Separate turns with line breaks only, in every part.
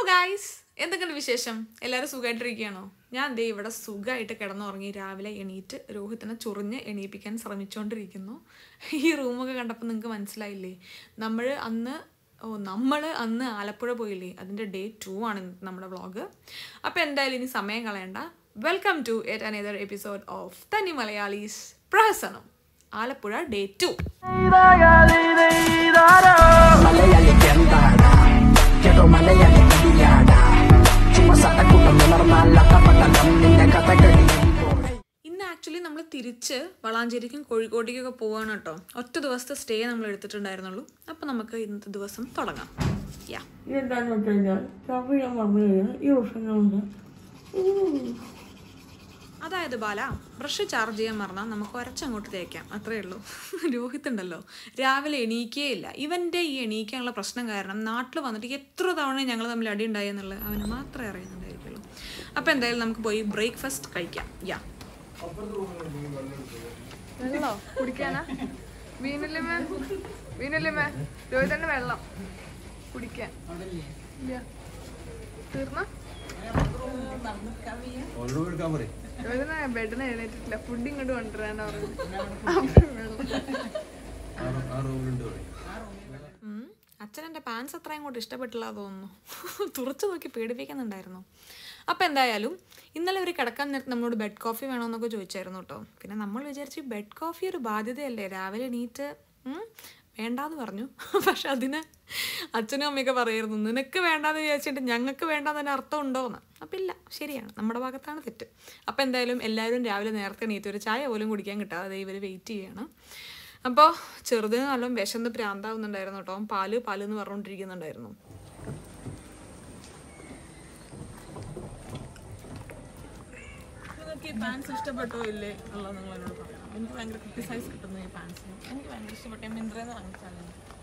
Guys എന്തൊക്കെയുണ്ട് വിശേഷം എല്ലാവരും സുഖമായിട്ടിരിക്കുകയാണോ ഞാൻ ദേ ഇവിടെ സുഖമായിട്ട് കിടന്നുറങ്ങി രാവിലെ എണീറ്റ് രോഹിത്തിനെ ചൊറിഞ്ഞ് എണീപ്പിക്കാൻ ശ്രമിച്ചുകൊണ്ടിരിക്കുന്നു ഈ റൂമൊക്കെ കണ്ടപ്പോൾ നിങ്ങൾക്ക് മനസ്സിലായില്ലേ നമ്മൾ അന്ന് ഓ നമ്മൾ അന്ന് ആലപ്പുഴ പോയില്ലേ അതിൻ്റെ ഡേ ടു ആണ് ഇന്നത്തെ നമ്മുടെ വ്ളോഗ് അപ്പോൾ എന്തായാലും ഇനി സമയം കളയണ്ട welcome to yet another episode of തനി മലയാളീസ് പ്രഹസനം ആലപ്പുഴ ഡേ ടു
മലയാളി എന്താടാ കേട്ടോ മലയാളി കടിയാടാ ചുമ സട്ടക്കൂട്ടം ഉണർന്നാൽ അട്ടപ്പട്ടം നിന്റെ കഥ കഴിയുമ്പോൾ
ഇന്ന് ആക്ച്വലി നമ്മൾ തിരിച്ച് വളാഞ്ചേരിക്കും കോഴിക്കോട്ടേക്കൊക്കെ പോവാണ് കേട്ടോ ഒറ്റ ദിവസത്തെ സ്റ്റേ നമ്മൾ എടുത്തിട്ടുണ്ടായിരുന്നുള്ളൂ അപ്പോൾ നമുക്ക് ഇന്നത്തെ ദിവസം തുടങ്ങാം യാ
എന്താന്ന് വെച്ച് കഴിഞ്ഞാൽ രാത്രി ഞാൻ പറഞ്ഞു കഴിഞ്ഞാൽ ഈ പ്രശ്നങ്ങളുണ്ട്
അതായത് ബാല ബ്രഷ് ചാർജ് ചെയ്യാൻ മറന്നാൽ നമുക്ക് ഒരച്ചങ്ങോട്ട് തേക്കാം അത്രേ ഉള്ളൂ രോഹിത് ഉണ്ടല്ലോ രാവിലെ എണീക്കേയില്ല ഇവൻ്റെ ഈ എണീക്കാനുള്ള പ്രശ്നം കാരണം നാട്ടിൽ വന്നിട്ട് എത്ര തവണ ഞങ്ങൾ തമ്മിൽ അടി ഉണ്ടായി എന്നുള്ളത് അവന് മാത്രമേ അറിയുന്നുണ്ടായിരിക്കുള്ളൂ അപ്പോൾ എന്തായാലും നമുക്ക് പോയി ബ്രേക്ക്ഫാസ്റ്റ് കഴിക്കാം യാ
വെള്ളോ കുടിക്കാനാ വീണില്ലേ വീണില്ലേ രോഹിതന്റെ വെള്ളം കുടിക്കാൻ ഇല്ല തീർന്ന രോഹിതന ബെഡിന്ന് എഴുന്നേറ്റിട്ടില്ല ഫുഡ് ഇങ്ങോട്ട് കൊണ്ടുവരാനാ പറഞ്ഞു
ഉം. അച്ഛൻ എൻ്റെ പാൻസ് അത്ര അങ്ങോട്ട് ഇഷ്ടപ്പെട്ടില്ല തോന്നുന്നു തുറച്ചു നോക്കി പേടിപ്പിക്കുന്നുണ്ടായിരുന്നു അപ്പോൾ എന്തായാലും ഇന്നലെ ഒരു കിടക്കാൻ നേരത്ത് നമ്മളോട് ബെഡ് കോഫി വേണമെന്നൊക്കെ ചോദിച്ചായിരുന്നു കേട്ടോ പിന്നെ നമ്മൾ വിചാരിച്ചു ബെഡ് കോഫി ഒരു ബാധ്യതയല്ലേ രാവിലെ എണീറ്റ് ഉം, വേണ്ടാന്ന് പറഞ്ഞു പക്ഷെ അതിന് അച്ഛനും അമ്മയൊക്കെ പറയായിരുന്നു നിനക്ക് വേണ്ടാന്ന് വിചാരിച്ചിട്ട് ഞങ്ങൾക്ക് വേണ്ടാന്നതിന് അർത്ഥം ഉണ്ടോയെന്ന് അപ്പം ഇല്ല ശരിയാണ് നമ്മുടെ ഭാഗത്താണ് തെറ്റ് അപ്പോൾ എന്തായാലും എല്ലാവരും രാവിലെ നേരത്തെ എണീറ്റ് ഒരു ചായ പോലും കുടിക്കാൻ കിട്ടാതെ ഇവർ വെയിറ്റ് ചെയ്യാണ് അപ്പോൾ ചെറുതിന് നല്ല വിശന്ന് പ്രാന്താവുന്നുണ്ടായിരുന്നു കേട്ടോ അവൻ പാല് പാല് എന്ന് പറഞ്ഞുകൊണ്ടിരിക്കുന്നുണ്ടായിരുന്നു നിങ്ങൾക്ക് ഈ പാൻസ് ഇഷ്ടപ്പെട്ടോ ഇല്ലേ ഉള്ളത് നിങ്ങൾ എന്നോട് പറയണം എനിക്ക് ഭയങ്കര ക്രിട്ടിസൈസ് കിട്ടുന്നു ഈ പാൻസിന് എനിക്ക് ഭയങ്കര ഇഷ്ടപ്പെട്ട ഞാൻ മിന്ത്രയിൽ നിന്ന് വാങ്ങിച്ചാലും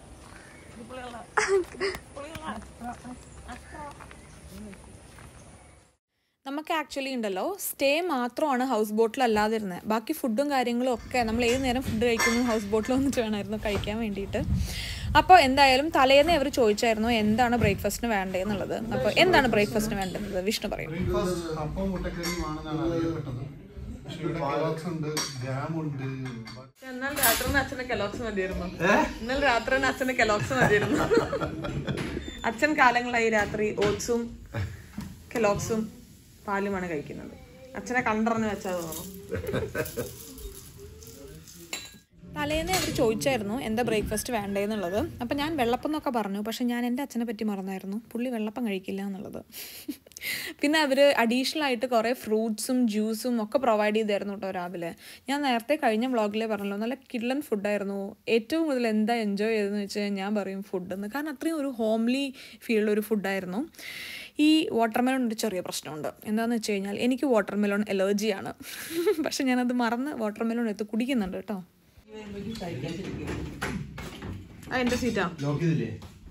നമുക്ക് ആക്ച്വലി ഉണ്ടല്ലോ സ്റ്റേ മാത്രമാണ് ഹൗസ് ബോട്ടിൽ അല്ലാതിരുന്നത് ബാക്കി ഫുഡും കാര്യങ്ങളും ഒക്കെ നമ്മൾ ഏത് നേരം ഫുഡ് കഴിക്കുന്നു ഹൗസ് ബോട്ടിൽ വന്നിട്ട് വേണമായിരുന്നു കഴിക്കാൻ വേണ്ടിയിട്ട് അപ്പോൾ എന്തായാലും തലേന്ന് അവർ ചോദിച്ചായിരുന്നു എന്താണ് ബ്രേക്ക്ഫാസ്റ്റിന് വേണ്ടതെന്നുള്ളത് അപ്പോൾ എന്താണ് ബ്രേക്ക്ഫാസ്റ്റിന് വേണ്ടത് വിഷ്ണു പറയും
ബ്രേക്ക്ഫാസ്റ്റ് അപ്പം മുട്ടക്കറിയുമാണെന്നാണ് അറിയപ്പെട്ടത് പക്ഷെ ഇവിടെ കലോക്സ് ഉണ്ട് ജാം ഉണ്ട്
എന്നാൽ രാത്രി അച്ഛന് കെലോക്സ് മതിയായിരുന്നു ഇന്നലെ രാത്രി അച്ഛന് കെലോക്സ് മതിയായിരുന്നു അച്ഛൻ കാലങ്ങളായി രാത്രി ഓട്സും കെലോക്സും പാലുമാണ് കഴിക്കുന്നത് അച്ഛനെ കണ്ടറിഞ്ഞ് വെച്ചാൽ തോന്നുന്നു
തലേന്ന് അവർ ചോദിച്ചായിരുന്നു എന്താ ബ്രേക്ക്ഫാസ്റ്റ് വേണ്ടതെന്നുള്ളത് അപ്പം ഞാൻ വെള്ളപ്പം എന്നൊക്കെ പറഞ്ഞു പക്ഷെ ഞാൻ എൻ്റെ അച്ഛനെ പറ്റി മറന്നായിരുന്നു പുള്ളി വെള്ളപ്പം കഴിക്കില്ല എന്നുള്ളത് പിന്നെ അവർ അഡീഷണൽ ആയിട്ട് കുറേ ഫ്രൂട്ട്സും ജ്യൂസും ഒക്കെ പ്രൊവൈഡ് ചെയ്തായിരുന്നു കേട്ടോ രാവിലെ ഞാൻ നേരത്തെ കഴിഞ്ഞ വ്ളോഗിലേ പറഞ്ഞല്ലോ നല്ല കിഡ്ലൻ ഫുഡായിരുന്നു ഏറ്റവും കൂടുതൽ എന്താ എൻജോയ് ചെയ്തതെന്ന് വെച്ചാൽ ഞാൻ പറയും ഫുഡെന്ന് കാരണം അത്രയും ഒരു ഹോംലി ഫീലുള്ള ഒരു ഫുഡായിരുന്നു ഈ വാട്ടർമെലോൺ ഒരു ചെറിയ പ്രശ്നമുണ്ട് എന്താണെന്ന് വെച്ച് കഴിഞ്ഞാൽ എനിക്ക് വാട്ടർമെലോൺ എലർജിയാണ് പക്ഷെ ഞാനത് മറന്ന് വാട്ടർമെലോൺ എടുത്ത് കുടിക്കുന്നുണ്ട് കേട്ടോ
ആ എന്റെ സീറ്റാ
ലോക്ക് ചെയ്തില്ലേ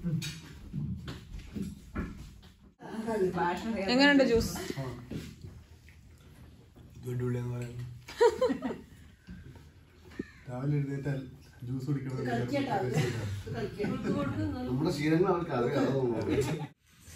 എങ്ങനെയുണ്ട് ജ്യൂസ്
രാവിലെ എഴുന്നേറ്റാൽ ജ്യൂസ് കുടിക്കണം
നമ്മുടെ ശീലങ്ങൾ അവർക്ക് അറിയാം അതൊന്നും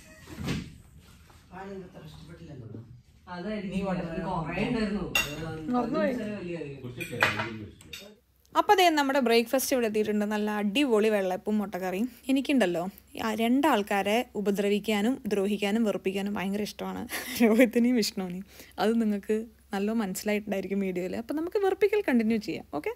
അപ്പോൾ അതേ നമ്മുടെ ബ്രേക്ക്ഫാസ്റ്റ് ഇവിടെ എത്തിയിട്ടുണ്ട് നല്ല അടിപൊളി വെള്ളയപ്പും മുട്ടക്കറിയും എനിക്കുണ്ടല്ലോ ആ രണ്ടാൾക്കാരെ ഉപദ്രവിക്കാനും ദ്രോഹിക്കാനും വെറുപ്പിക്കാനും ഭയങ്കര ഇഷ്ടമാണ് രോഹിത്തിനെയും വിഷ്ണുവിനെയും അത് നിങ്ങൾക്ക് നല്ല മനസ്സിലായിട്ടുണ്ടായിരിക്കും വീഡിയോയിൽ അപ്പോൾ നമുക്ക് വെറുപ്പിക്കൽ കണ്ടിന്യൂ ചെയ്യാം ഓക്കെ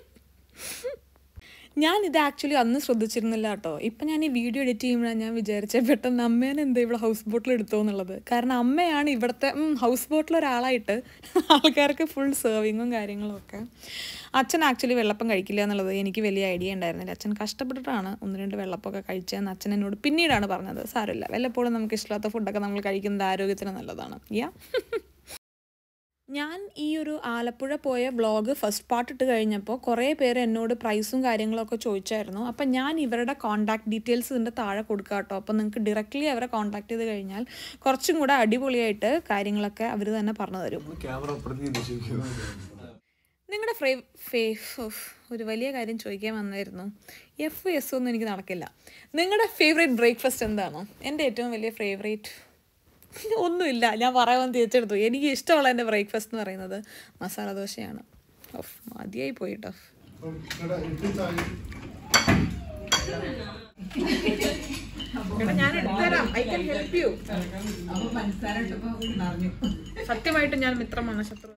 ഞാൻ ഇത് ആക്ച്വലി അന്ന് ശ്രദ്ധിച്ചിരുന്നില്ല കേട്ടോ ഇപ്പം ഞാൻ ഈ വീഡിയോ എഡിറ്റ് ചെയ്യുമ്പോഴാണ് ഞാൻ വിചാരിച്ചത് പെട്ടെന്ന് അമ്മേനെ എന്താ ഇവിടെ ഹൗസ് ബോട്ടിൽ എടുത്തോ എന്നുള്ളത് കാരണം അമ്മയാണ് ഇവിടുത്തെ ഹൗസ് ബോട്ടിൽ ഒരാളായിട്ട് ആൾക്കാർക്ക് ഫുൾ സെർവിങ്ങും കാര്യങ്ങളും ഒക്കെ അച്ഛൻ ആക്ച്വലി വെള്ളപ്പം കഴിക്കില്ല എന്നുള്ളത് എനിക്ക് വലിയ ഐഡിയ ഉണ്ടായിരുന്നില്ല അച്ഛൻ കഷ്ടപ്പെട്ടിട്ടാണ് ഒന്ന് രണ്ട് വെള്ളപ്പമൊക്കെ കഴിച്ചതെന്ന് അച്ഛൻ എന്നോട് പിന്നീടാണ് പറഞ്ഞത് സാരമില്ല വല്ലപ്പോഴും നമുക്ക് ഇഷ്ടമില്ലാത്ത ഫുഡൊക്കെ നമ്മൾ കഴിക്കുന്നത് ആരോഗ്യത്തിന് നല്ലതാണ് യാ ഞാൻ ഈ ഒരു ആലപ്പുഴ പോയ വ്ളോഗ് ഫസ്റ്റ് പാർട്ട് ഇട്ട് കഴിഞ്ഞപ്പോൾ കുറേ പേര് എന്നോട് പ്രൈസും കാര്യങ്ങളൊക്കെ ചോദിച്ചായിരുന്നു അപ്പം ഞാൻ ഇവരുടെ കോൺടാക്ട് ഡീറ്റെയിൽസ് ഇതിൻ്റെ താഴെ കൊടുക്കാം കേട്ടോ അപ്പോൾ നിങ്ങൾക്ക് ഡയറക്റ്റ്ലി അവരെ കോൺടാക്ട് ചെയ്ത് കഴിഞ്ഞാൽ കുറച്ചും കൂടെ അടിപൊളിയായിട്ട് കാര്യങ്ങളൊക്കെ അവർ തന്നെ പറഞ്ഞു തരും നിങ്ങളുടെ ഫ്രേ ഫേ ഉഫ്, ഒരു വലിയ കാര്യം ചോദിക്കാൻ വന്നായിരുന്നു എഫ് എസ് ഒന്നും എനിക്ക് നടക്കില്ല നിങ്ങളുടെ ഫേവറേറ്റ് ബ്രേക്ക്ഫാസ്റ്റ് എന്താണോ എൻ്റെ ഏറ്റവും വലിയ ഫേവറേറ്റ് ഒന്നുമില്ല ഞാൻ പറയാൻ തിരിച്ചെടുത്തു എനിക്ക് ഇഷ്ടമുള്ള എൻ്റെ ബ്രേക്ക്ഫാസ്റ്റ് എന്ന് പറയുന്നത് മസാല ദോശയാണ് ഓഫ് മതിയായി പോയിട്ടോ
അപ്പം ഇവിടെ ഇഡ്ഡലി ചായയും
ഞാൻ എടുത്തുതരാം ഐ കൻ ഹെൽപ്പ് യു സത്യമായിട്ട് ഞാൻ മിത്രമാണ് ശത്രു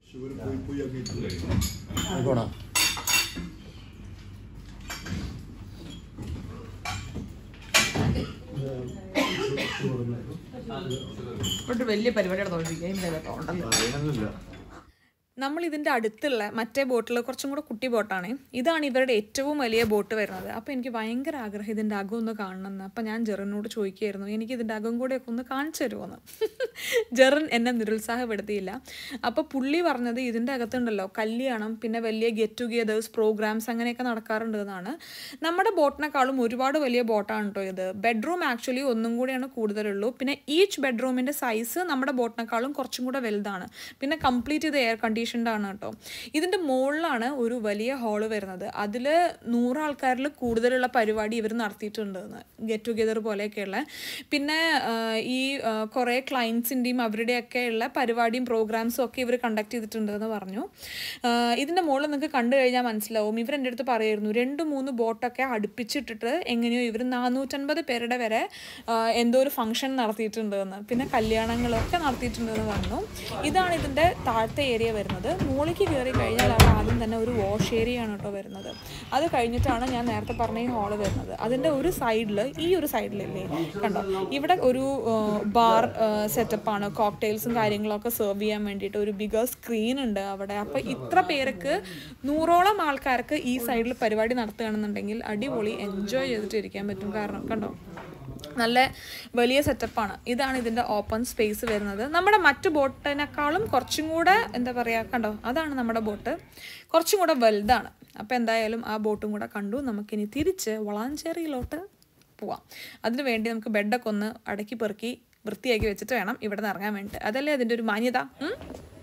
ഒരു വലിയ പരിപാടിയുടെ തോന്നിപ്പിക്കുക ഉണ്ടല്ലോ
നമ്മൾ ഇതിൻ്റെ അടുത്തുള്ള മറ്റേ ബോട്ടിൽ കുറച്ചും കൂടെ കുട്ടി ബോട്ടാണ് ഇതാണ് ഇവരുടെ ഏറ്റവും വലിയ ബോട്ട് വരുന്നത് അപ്പോൾ എനിക്ക് ഭയങ്കര ആഗ്രഹം ഇതിൻ്റെ അകം ഒന്ന് കാണണമെന്ന് അപ്പോൾ ഞാൻ ജെറിനോട് ചോദിക്കുകയായിരുന്നു എനിക്ക് ഇതിൻ്റെ അകം കൂടെയൊക്കെ ഒന്ന് കാണിച്ചു തരുമോന്ന് ജെറിൻ എന്നെ നിരുത്സാഹപ്പെടുത്തിയില്ല അപ്പോൾ പുള്ളി പറഞ്ഞത് ഇതിൻ്റെ അകത്തുണ്ടല്ലോ കല്യാണം പിന്നെ വലിയ ഗെറ്റ് ടുഗെദേഴ്സ് പ്രോഗ്രാംസ് അങ്ങനെയൊക്കെ നടക്കാറുണ്ട് എന്നാണ് നമ്മുടെ ബോട്ടിനെക്കാളും ഒരുപാട് വലിയ ബോട്ടാണ് കേട്ടോ ഇത് ബെഡ്റൂം ആക്ച്വലി ഒന്നും കൂടിയാണ് കൂടുതലുള്ളൂ പിന്നെ ഈച്ച് ബെഡ്റൂമിൻ്റെ സൈസ് നമ്മുടെ ബോട്ടിനെക്കാളും കുറച്ചും കൂടെ വലുതാണ് പിന്നെ കംപ്ലീറ്റ് ഇത് എയർ കണ്ടീഷൻഡ് ആണ് കേട്ടോ ഇതിൻ്റെ മുകളിലാണ് ഒരു വലിയ ഹാള് വരുന്നത് അതിൽ നൂറ് ആൾക്കാരിൽ കൂടുതലുള്ള പരിപാടി ഇവർ നടത്തിയിട്ടുണ്ട് ഗെറ്റ് ടുഗെദർ പോലെയൊക്കെയുള്ള പിന്നെ ആ, ഈ ആ, കുറേ ക്ലയൻസിൻ്റെയും അവരുടെയൊക്കെ ഉള്ള പരിപാടിയും പ്രോഗ്രാംസും ഒക്കെ ഇവർ കണ്ടക്ട് ചെയ്തിട്ടുണ്ട് എന്ന് പറഞ്ഞു ആ, ഇതിൻ്റെ മുകളിൽ നിങ്ങൾക്ക് കണ്ടു കഴിഞ്ഞാൽ മനസ്സിലാവും ഇവർ എൻ്റെ അടുത്ത് പറയായിരുന്നു രണ്ട് മൂന്ന് ബോട്ടൊക്കെ അടുപ്പിച്ചിട്ടിട്ട് എങ്ങനെയോ ഇവർ നാനൂറ്റൻപത് പേരുടെ വരെ ആ, എന്തോ ഒരു ഫംഗ്ഷൻ നടത്തിയിട്ടുണ്ട് എന്ന് പിന്നെ കല്യാണങ്ങളൊക്കെ നടത്തിയിട്ടുണ്ട് എന്ന് പറഞ്ഞു ഇതാണ് ഇതിൻ്റെ താഴത്തെ ഏരിയ വരുന്നത് മുകളിലേക്ക് കയറി കഴിഞ്ഞാൽ അവിടെ ആദ്യം തന്നെ ഒരു വാഷ് ഏരിയ ആണ് കേട്ടോ വരുന്നത് അത് കഴിഞ്ഞിട്ടാണ് ഞാൻ നേരത്തെ പറഞ്ഞ ഈ ഹാള് വരുന്നത് അതിൻ്റെ ഒരു സൈഡിൽ ഈ ഒരു സൈഡിലല്ലേ കണ്ടോ ഇവിടെ ഒരു ബാർ സെറ്റപ്പാണ് കോക്ടെയിൽസും കാര്യങ്ങളൊക്കെ സെർവ് ചെയ്യാൻ വേണ്ടിയിട്ട് ഒരു ബിഗർ സ്ക്രീൻ ഉണ്ട് അവിടെ അപ്പോൾ ഇത്ര പേർക്ക് നൂറോളം ആൾക്കാർക്ക് ഈ സൈഡിൽ പരിപാടി നടത്തുകയാണെന്നുണ്ടെങ്കിൽ അടിപൊളി എൻജോയ് ചെയ്തിട്ട് ഇരിക്കാൻ പറ്റും കാരണം കണ്ടോ നല്ല വലിയ സെറ്റപ്പാണ് ഇതാണ് ഇതിൻ്റെ ഓപ്പൺ സ്പേസ് വരുന്നത് നമ്മുടെ മറ്റു ബോട്ടിനേക്കാളും കുറച്ചും കൂടെ എന്താ പറയുക കണ്ടോ അതാണ് നമ്മുടെ ബോട്ട് കുറച്ചും കൂടെ വലുതാണ് അപ്പോൾ എന്തായാലും ആ ബോട്ടും കൂടെ കണ്ടു നമുക്കിനി തിരിച്ച് വളാഞ്ചേരിയിലോട്ട് പോവാം അതിന് വേണ്ടി നമുക്ക് ബെഡൊക്കെ ഒന്ന് അടക്കി പെറുക്കി വൃത്തിയാക്കി വെച്ചിട്ട് വേണം ഇവിടെ നിന്ന് ഇറങ്ങാൻ വേണ്ടിയിട്ട് അതല്ലേ അതിൻ്റെ ഒരു മാന്യത ഉം?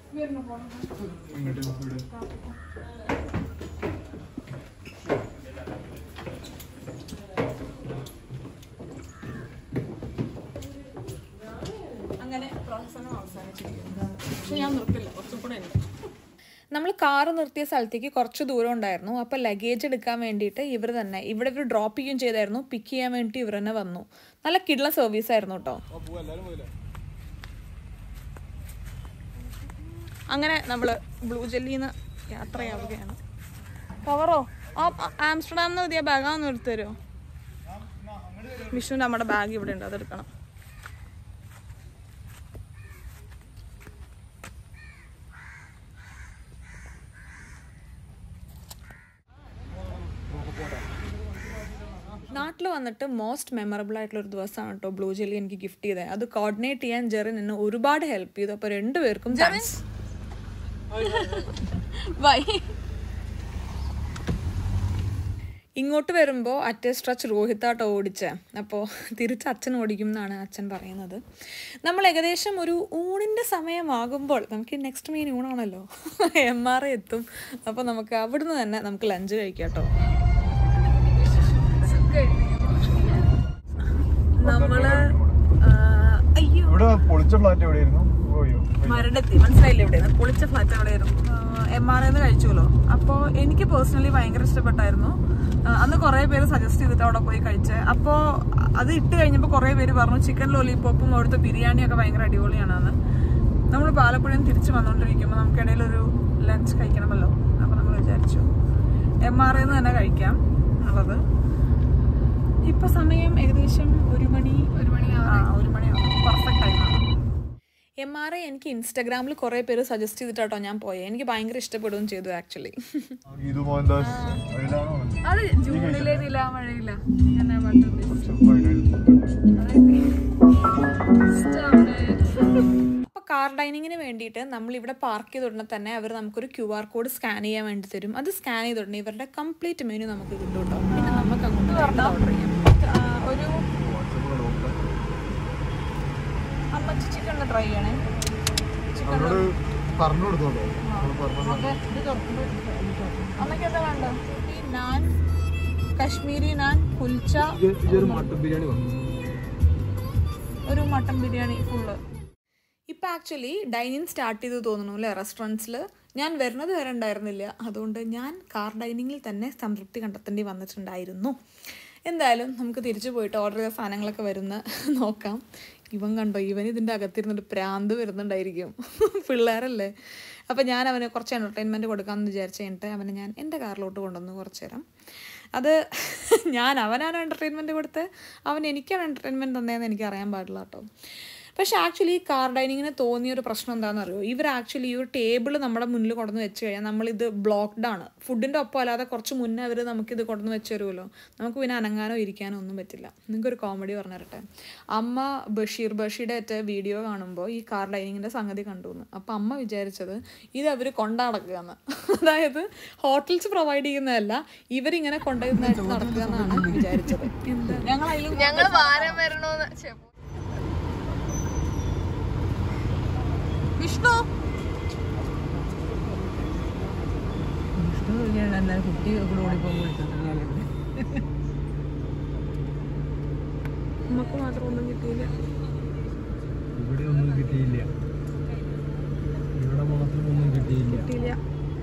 അങ്ങനെ പ്രഹസനം അവസാനിച്ചിരിക്കുന്നു പക്ഷെ ഞാൻ നിർത്തില്ല കുറച്ചും കൂടെ ഉണ്ട്
നമ്മൾ കാറ് നിർത്തിയ സ്ഥലത്തേക്ക് കുറച്ച് ദൂരം ഉണ്ടായിരുന്നു അപ്പോൾ ലഗേജ് എടുക്കാൻ വേണ്ടിയിട്ട് ഇവർ തന്നെ ഇവിടെ ഇവർ ഡ്രോപ്പ് ചെയ്യുകയും ചെയ്തായിരുന്നു പിക്ക് ചെയ്യാൻ വേണ്ടിയിട്ട് ഇവർ തന്നെ വന്നു നല്ല കിഡ്ല സർവീസ് ആയിരുന്നു കേട്ടോ അങ്ങനെ നമ്മൾ ബ്ലൂ ജെല്ലിന്ന് യാത്രയാവുകയാണ് കവറോ ആ ആംസ്റ്റർഡാമിൽ നിന്ന് പുതിയ ബാഗാന്ന് എടുത്തു തരുമോ വിഷുവിൻ്റെ നമ്മുടെ ബാഗ് ഇവിടെ ഉണ്ട് അതെടുക്കണം നാട്ടിൽ വന്നിട്ട് മോസ്റ്റ് മെമ്മറബിൾ ആയിട്ടുള്ള ഒരു ദിവസമാണ് കേട്ടോ ബ്ലൂ ജെല്ലി എനിക്ക് ഗിഫ്റ്റ് ചെയ്തത് അത് കോർഡിനേറ്റ് ചെയ്യാൻ ജെറിൻ എന്നെ ഒരുപാട് ഹെൽപ്പ് ചെയ്തു അപ്പോൾ രണ്ടുപേർക്കും താങ്ക്സ് ബൈ ഇങ്ങോട്ട് വരുമ്പോൾ അറ്റേ സ്ട്രച്ച് രോഹിത്താട്ടോ ഓടിച്ചേ അപ്പോൾ തിരിച്ച് അച്ഛൻ ഓടിക്കും എന്നാണ് അച്ഛൻ പറയുന്നത് നമ്മൾ ഏകദേശം ഒരു ഊണിൻ്റെ സമയമാകുമ്പോൾ നമുക്ക് നെക്സ്റ്റ് മെയിൻ ഊണാണല്ലോ എം ആർ എത്തും അപ്പോൾ നമുക്ക് അവിടുന്ന് തന്നെ നമുക്ക് ലഞ്ച് കഴിക്കാം കേട്ടോ നമ്മള് ആ, അയ്യോ
ഇവിടെ പൊളിച്ച ഫ്ലാറ്റ് എവിടെയായിരുന്നു പോയോ
മരടെത്തി മനസ്സിലായില്ലേ ഇവിടെ പൊളിച്ച ഫ്ലാറ്റ് എവിടെയായിരുന്നു എം ആർ എന്ന് കഴിച്ചുല്ലോ അപ്പോൾ എനിക്ക് പേഴ്സണലി ഭയങ്കര ഇഷ്ടപ്പെട്ടായിരുന്നു ആ, അന്ന് കുറേ പേര് സജസ്റ്റ് ചെയ്തിട്ട് അവിടെ പോയി കഴിച്ചേ അപ്പോൾ അത് ഇട്ട് കഴിഞ്ഞപ്പോൾ കുറേ പേര് പറഞ്ഞു ചിക്കൻ ലോലിപോപ്പും അവിടുത്തെ ബിരിയാണിയൊക്കെ ഭയങ്കര അടിപൊളിയാണെന്ന് നമ്മൾ പാലപ്പുഴയും തിരിച്ച് വന്നുകൊണ്ടിരിക്കുമ്പോൾ നമുക്കിടയിൽ ഒരു ലഞ്ച് കഴിക്കണമല്ലോ അപ്പോൾ നമ്മൾ വിചാരിച്ചു എം ആർ എന്ന് തന്നെ കഴിക്കാം എന്നുള്ളത് ഇപ്പൊ സമയം ഏകദേശം ഒരു മണി ഒരു മണി ആ ഒരു മണിയാവും പെർഫെക്റ്റ് ടൈമാണ് എം ആർ ഐ എനിക്ക് ഇൻസ്റ്റാഗ്രാമിൽ കുറേ പേര് സജസ്റ്റ് ചെയ്തിട്ടാട്ടോ ഞാൻ പോയത് എനിക്ക് ഭയങ്കര ഇഷ്ടപ്പെടുകയും ചെയ്തു ആക്ച്വലി
ഗീതു മോഹൻദാസ് അതിലാണോ
അത് ജൂണിലെ നിലാമഴയില്ല ഞാൻ ആ പാട്ട് ഉദ്ദേശിച്ചത്. Stop it.
അപ്പോൾ കാർ ഡൈനിങ്ങിന് വേണ്ടിയിട്ട് നമ്മൾ ഇവിടെ പാർക്ക് ചെയ്ത ഉടനെ തന്നെ അവർ നമുക്കൊരു ക്യു ആർ കോഡ് സ്കാൻ ചെയ്യാൻ വേണ്ടി തരും അത് സ്കാൻ ചെയ്ത ഉടനെ ഇവരുടെ കംപ്ലീറ്റ് മെനു നമുക്ക് കിട്ടും കേട്ടോ പിന്നെ നമുക്ക് അങ്ങോട്ട് ഓർഡർ ചെയ്യാം ആ, ഒരു അമ്മച്ചി ചിക്കൻ ട്രൈ ചെയ്യണേ ചിക്കൻ
അവരോട്
പറഞ്ഞു കൊടുത്തോളൂ നമ്മൾ പറഞ്ഞു
അമ്മയ്ക്ക് എന്താ വേണ്ടത് ഈ നാൻ കശ്മീരി നാൻ കുൽച്ച
ഇതൊരു മട്ടൻ ബിരിയാണി വന്നു
ഒരു മട്ടൻ ബിരിയാണി ഫുള്ള്
ഇപ്പം ആക്ച്വലി ഡൈനിങ് സ്റ്റാർട്ട് ചെയ്ത് തോന്നുന്നു അല്ലേ റെസ്റ്റോറൻറ്റ്സിൽ ഞാൻ വരുന്നത് വരെ ഉണ്ടായിരുന്നില്ല അതുകൊണ്ട് ഞാൻ കാർ ഡൈനിങ്ങിൽ തന്നെ സംതൃപ്തി കണ്ടെത്തേണ്ടി വന്നിട്ടുണ്ടായിരുന്നു എന്തായാലും നമുക്ക് തിരിച്ചു പോയിട്ട് ഓർഡർ ചെയ്ത സാധനങ്ങളൊക്കെ വരുന്ന നോക്കാം ഇവൻ കണ്ടോ ഇവൻ ഇതിൻ്റെ അകത്തിരുന്നിട്ട് പ്രാന്ത് വരുന്നുണ്ടായിരിക്കും പിള്ളേരല്ലേ അപ്പോൾ ഞാൻ അവന് കുറച്ച് എൻ്റർടൈൻമെൻറ്റ് കൊടുക്കാമെന്ന് വിചാരിച്ച് കഴിഞ്ഞിട്ട് അവനെ ഞാൻ എൻ്റെ കാറിലോട്ട് കൊണ്ടുവന്നു കുറച്ച് നേരം അത് ഞാൻ അവനാണ് എൻ്റർടൈൻമെൻറ്റ് കൊടുത്ത് അവൻ എനിക്കാണ് എൻ്റർടൈൻമെൻറ്റ് തന്നതെന്ന് എനിക്ക് അറിയാൻ പാടില്ല കേട്ടോ പക്ഷേ ആക്ച്വലി ഈ കാർ ഡൈനിങ്ങിന് തോന്നിയ ഒരു പ്രശ്നം എന്താണെന്ന് അറിയോ ഇവർ ആക്ച്വലി ഈ ഒരു ടേബിൾ നമ്മുടെ മുന്നിൽ കൊണ്ടുവന്ന് വെച്ച് കഴിഞ്ഞാൽ നമ്മളിത് ബ്ലോക്ക്ഡ് ആണ് ഫുഡിൻ്റെ ഒപ്പം അല്ലാതെ കുറച്ച് മുന്നേ അവർ നമുക്കിത് കൊണ്ടുവന്ന് വെച്ച് തരുമല്ലോ നമുക്ക് പിന്നെ അനങ്ങാനോ ഇരിക്കാനോ ഒന്നും പറ്റില്ല നിങ്ങൾക്കൊരു കോമഡി പറഞ്ഞു തരട്ടെ അമ്മ ബഷീർ ബഷീയുടെ ഏറ്റ വീഡിയോ കാണുമ്പോൾ ഈ കാർ ഡൈനിങ്ങിൻ്റെ സംഗതി കണ്ടു എന്ന് അപ്പോൾ അമ്മ വിചാരിച്ചത് ഇത് അവർ കൊണ്ടടക്കുകയെന്ന് അതായത് ഹോട്ടൽസ് പ്രൊവൈഡ് ചെയ്യുന്നതല്ല ഇവരിങ്ങനെ കൊണ്ടുപോയി നടക്കുക എന്നാണ് വിചാരിച്ചത് എന്താ
ഞങ്ങൾ അതിൽ
ഞങ്ങള് വാരം വരണോന്ന് ഛെ,
വിഷ്ണു
കുട്ടി കൂടെ ഓടിപ്പോകുമ്പോൾ
നമുക്ക് മാത്രം ഒന്നും കിട്ടിയില്ല
ഇവിടെ ഒന്നും കിട്ടിയില്ല ഇവിടെ മാത്രം ഒന്നും കിട്ടിയില്ല
കിട്ടിയില്ല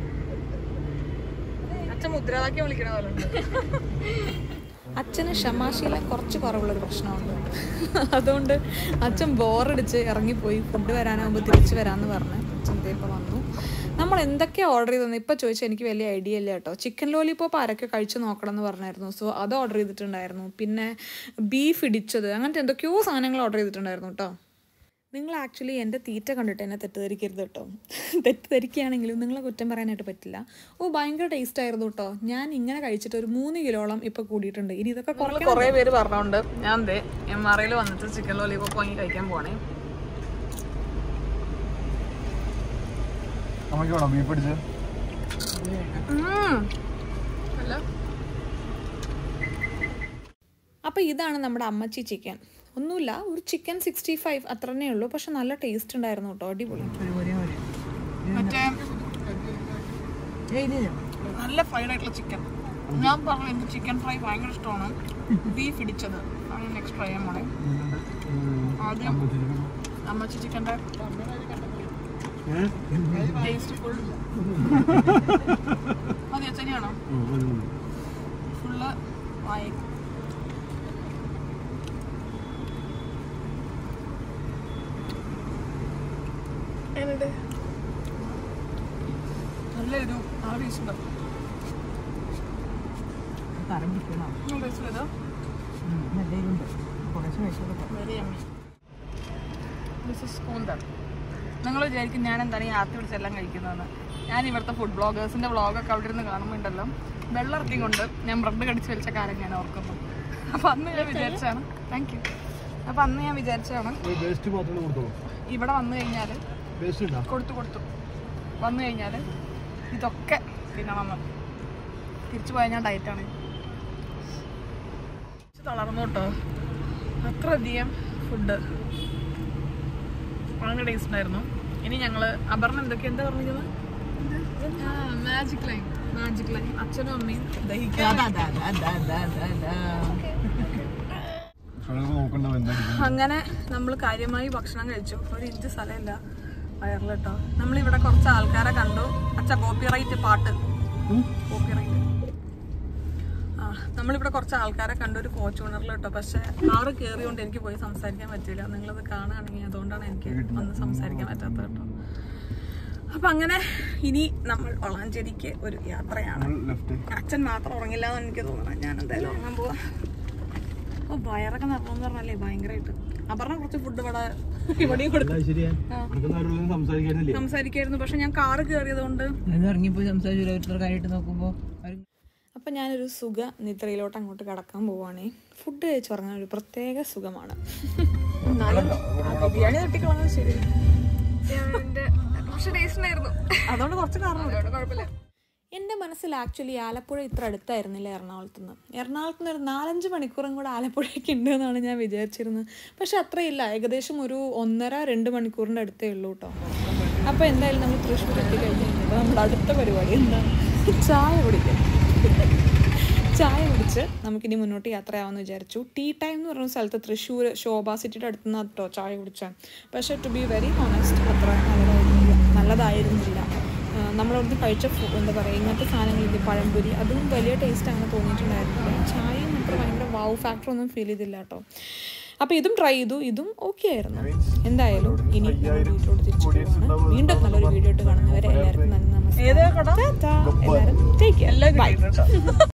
അച്ഛൻ മുദ്രാവാക്യം വിളിക്കണ പോലെ ഉണ്ട്
അച്ഛന് ക്ഷമാശീലം കുറച്ച് കുറവുള്ളൊരു പ്രശ്നമുണ്ട് അതുകൊണ്ട് അച്ഛൻ ബോറടിച്ച് ഇറങ്ങിപ്പോയി ഫുഡ് വരാനാകുമ്പോൾ തിരിച്ചു വരാമെന്ന് പറഞ്ഞ് അച്ഛൻ ദേ ഇപ്പോൾ വന്നു നമ്മൾ എന്തൊക്കെയാണ് ഓർഡർ ചെയ്തതെന്ന് ഇപ്പോൾ ചോദിച്ചാൽ എനിക്ക് വലിയ ഐഡിയ ഇല്ല കേട്ടോ ചിക്കൻ ലോലിപോപ്പ് ആരൊക്കെ കഴിച്ച് നോക്കണം എന്ന് പറഞ്ഞായിരുന്നു സോ അത് ഓർഡർ ചെയ്തിട്ടുണ്ടായിരുന്നു പിന്നെ ബീഫ് ഇടിച്ചത് അങ്ങനത്തെ എന്തൊക്കെയോ സാധനങ്ങൾ ഓർഡർ ചെയ്തിട്ടുണ്ടായിരുന്നു കേട്ടോ നിങ്ങൾ ആക്ച്വലി എൻ്റെ തീറ്റ കണ്ടിട്ട് എന്നെ തെറ്റിദ്ധരിക്കരുത് കേട്ടോ തെറ്റിദ്ധരിക്കുകയാണെങ്കിലും നിങ്ങളെ കുറ്റം പറയാനായിട്ട് പറ്റില്ല ഓ ഭയങ്കര ടേസ്റ്റ് ആയിരുന്നു കേട്ടോ ഞാൻ ഇങ്ങനെ കഴിച്ചിട്ട് ഒരു മൂന്ന് കിലോളം ഇപ്പൊ കൂടിയിട്ടുണ്ട് ഇനി ഇതൊക്കെ കുറയ്ക്കണം
കുറേ പേര് പറഞ്ഞോണ്ട് ഞാൻ ദേ എം ആർ ഐയിൽ വന്നിട്ട് ചിക്കൻ ലോലിപോപ്പ് വാങ്ങി കഴിക്കാൻ പോണേ
അമ്മയ്ക്ക് വേണം ബീഫ് അടിച്ച്
അപ്പോൾ ഇതാണ് നമ്മുടെ അമ്മച്ചി ചിക്കൻ ഒന്നുമില്ല ഒരു ചിക്കൻ സിക്സ്റ്റി ഫൈവ് അത്ര തന്നെ ഉള്ളൂ പക്ഷെ നല്ല ടേസ്റ്റ് ഉണ്ടായിരുന്നു കേട്ടോ അടിപൊളി
മറ്റേ നല്ല ഫ്രൈഡ് ആയിട്ടുള്ള ചിക്കൻ ഞാൻ പറഞ്ഞു എനിക്ക് ചിക്കൻ ഫ്രൈ ഭയങ്കര ഇഷ്ടമാണ് ബീഫ് ഇടിച്ചത് ആണ് നെക്സ്റ്റ് ട്രൈ ചെയ്യാൻ പോണേ ആദ്യം അമ്മച്ചി ചിക്കൻ്റെ ടേസ്റ്റ് ഫുൾ മതി അച്ഛനെയാണോ ഫുള്ള് വായി എന്നിട്ട് നല്ലൊരു ആ ടേസ്റ്റ് ഉണ്ട് ടേസ്റ്റ് ചെയ്തോ വെരി യമ്മി ദിസ് ഇസ് കൂന്തൽ നിങ്ങൾ വിചാരിക്കും ഞാൻ എന്താണ് ഈ ആത്തി പിടിച്ചെല്ലാം കഴിക്കുന്നതെന്ന് ഞാൻ ഇവിടുത്തെ ഫുഡ് ബ്ലോഗേഴ്സിന്റെ വ്ളോഗൊക്കെ അവിടെ ഇരുന്ന് കാണുമ്പോൾ ഉണ്ടല്ലോ വെള്ളർത്തി കൊണ്ട് ഞാൻ ബ്രെഡ് കടിച്ച് വലിച്ച കാര്യം ഞാൻ ഓർക്കുന്നു അപ്പൊ അന്ന് ഞാൻ വിചാരിച്ചാണ് താങ്ക് യു അപ്പൊ അന്ന് ഞാൻ വിചാരിച്ചാണ്
വേസ്റ്റ് മാത്രമേ കൊടുത്തോളൂ
ഇവിടെ വന്നു കഴിഞ്ഞാൽ
വേസ്റ്റ് ഉണ്ടോ
കൊടുത്തു കൊടുത്തു വന്നു കഴിഞ്ഞാൽ ഇതൊക്കെ പിന്നെ വന്ന് തിരിച്ചു പോയാൽ ഞാൻ ഡയറ്റാണ് തളർന്നു കേട്ടോ അത്രയധികം ഫുഡ് ഭയങ്കര ടേസ്റ്റ് ഉണ്ടായിരുന്നു ഇനി ഞങ്ങള് അപർണ എന്തൊക്കെ എന്താ പറഞ്ഞിരുന്നത് മാജിക് ലൈൻ മാജിക് ലൈൻ അച്ഛനും അമ്മയും ദഹിക്കാൻ
ഷോളൊക്കെ നോക്കണ്ട എന്തായിരിക്കും
അങ്ങനെ നമ്മൾ കാര്യമായി ഭക്ഷണം കഴിച്ചു ഒരു ഇഞ്ച് സ്ഥലമില്ല വയറിൽ കേട്ടോ നമ്മളിവിടെ കുറച്ച് ആൾക്കാരെ കണ്ടു അച്ഛ കോപ്പിറൈറ്റ് പാട്ട് കോപ്പിറൈറ്റ് ആ നമ്മളിവിടെ കുറച്ച് ആൾക്കാരെ കണ്ടു ഒരു ഫോർച്യൂണറിൽ കേട്ടോ പക്ഷെ കാറ് കയറിയോണ്ട് എനിക്ക് പോയി സംസാരിക്കാൻ പറ്റില്ല നിങ്ങളത് കാണുകയാണെങ്കിൽ അതുകൊണ്ടാണ് എനിക്ക് വന്ന് സംസാരിക്കാൻ പറ്റാത്തത് കേട്ടോ അപ്പൊ അങ്ങനെ ഇനി നമ്മൾ വളാഞ്ചേരിക്ക് ഒരു യാത്രയാണ്
ലെഫ്റ്റ്
അച്ഛൻ മാത്രം ഉറങ്ങില്ല എന്ന് എനിക്ക് തോന്നണം ഞാൻ എന്തായാലും ഉറങ്ങാൻ പോവാ ഓ വയറൊക്കെ നിറഞ്ഞെന്ന് പറഞ്ഞാലേ ഭയങ്കരമായിട്ട് അപർണ കുറച്ച് ഫുഡ് ഇവിടെ ഇവിടെയും കൊടുത്തു
ശരിയാ നമുക്ക് ആരോടും സംസാരിക്കാനില്ലേ
സംസാരിക്കായിരുന്നു പക്ഷെ ഞാൻ കാറ് കയറിയത് കൊണ്ട്
ഇറങ്ങിപ്പോയി സംസാരിച്ചു ഓരോരുത്തർ കാര്യമായിട്ട് നോക്കുമ്പോൾ
അപ്പം ഞാനൊരു സുഖ നിദ്രയിലോട്ട് അങ്ങോട്ട് കടക്കാൻ പോവുകയാണേ ഫുഡ് കഴിച്ച് പറഞ്ഞാൽ ഒരു പ്രത്യേക സുഖമാണ്
ബിരിയാണി തട്ടിക്കളഞ്ഞത് ശരി
പക്ഷെ ടേസ്റ്റ് ഉണ്ടായിരുന്നു
അതുകൊണ്ട് കുറച്ച് കാരണം
കുഴപ്പമില്ല
എൻ്റെ മനസ്സിൽ ആക്ച്വലി ആലപ്പുഴ ഇത്ര അടുത്തായിരുന്നില്ല എറണാകുളത്ത് നിന്ന് എറണാകുളത്ത് നിന്ന് ഒരു നാലഞ്ച് മണിക്കൂറും കൂടെ ആലപ്പുഴയ്ക്ക് ഉണ്ട് എന്നാണ് ഞാൻ വിചാരിച്ചിരുന്നത് പക്ഷെ അത്രയില്ല ഏകദേശം ഒരു ഒന്നര രണ്ട് മണിക്കൂറിൻ്റെ അടുത്തേ ഉള്ളൂ കേട്ടോ അപ്പോൾ എന്തായാലും നമ്മൾ തൃശ്ശൂർ എത്തിക്കഴിഞ്ഞ് കഴിഞ്ഞപ്പോൾ നമ്മുടെ അടുത്ത പരിപാടി എന്താണ് ചായ കുടിക്കാൻ ചായ കുടിച്ച് നമുക്കിനി മുന്നോട്ട് യാത്രയാവാമെന്ന് വിചാരിച്ചു ടീ ടൈം എന്ന് പറയുന്ന സ്ഥലത്ത് തൃശ്ശൂർ ശോഭ സിറ്റിയുടെ അടുത്ത് നിന്ന് കേട്ടോ ചായ കുടിച്ചാൽ പക്ഷേ ടു ബി വെരി ഹോണസ്റ്റ് അത്ര നല്ലതായിരുന്നില്ല നല്ലതായിരുന്നില്ല ആ, നമ്മളവിടുന്ന് കഴിച്ച ഫു- എന്താ പറയുക ഇങ്ങനത്തെ സാധനങ്ങളില്ലേ പഴംപൊരി അതും വലിയ ടേസ്റ്റ് അങ്ങനെ തോന്നിയിട്ടുണ്ടായിരുന്നില്ല ചായയും അത്ര ഭയങ്കര വാവ് ഫാക്ടർ ഒന്നും ഫീൽ ചെയ്തില്ല കേട്ടോ അപ്പോൾ ഇതും ട്രൈ ചെയ്തു ഇതും ഓക്കെ ആയിരുന്നു എന്തായാലും ഇനി ഞങ്ങൾ വീട്ടിലോട്ട് തിരിച്ചു പോവാണ് വീണ്ടും നല്ലൊരു വീഡിയോ ഇട്ട് കാണുന്നവരെ എല്ലാവർക്കും നന്ദി നമസ്കാരം ടാറ്റാ. എല്ലാവരും ടേക്ക് കെയർ ബൈ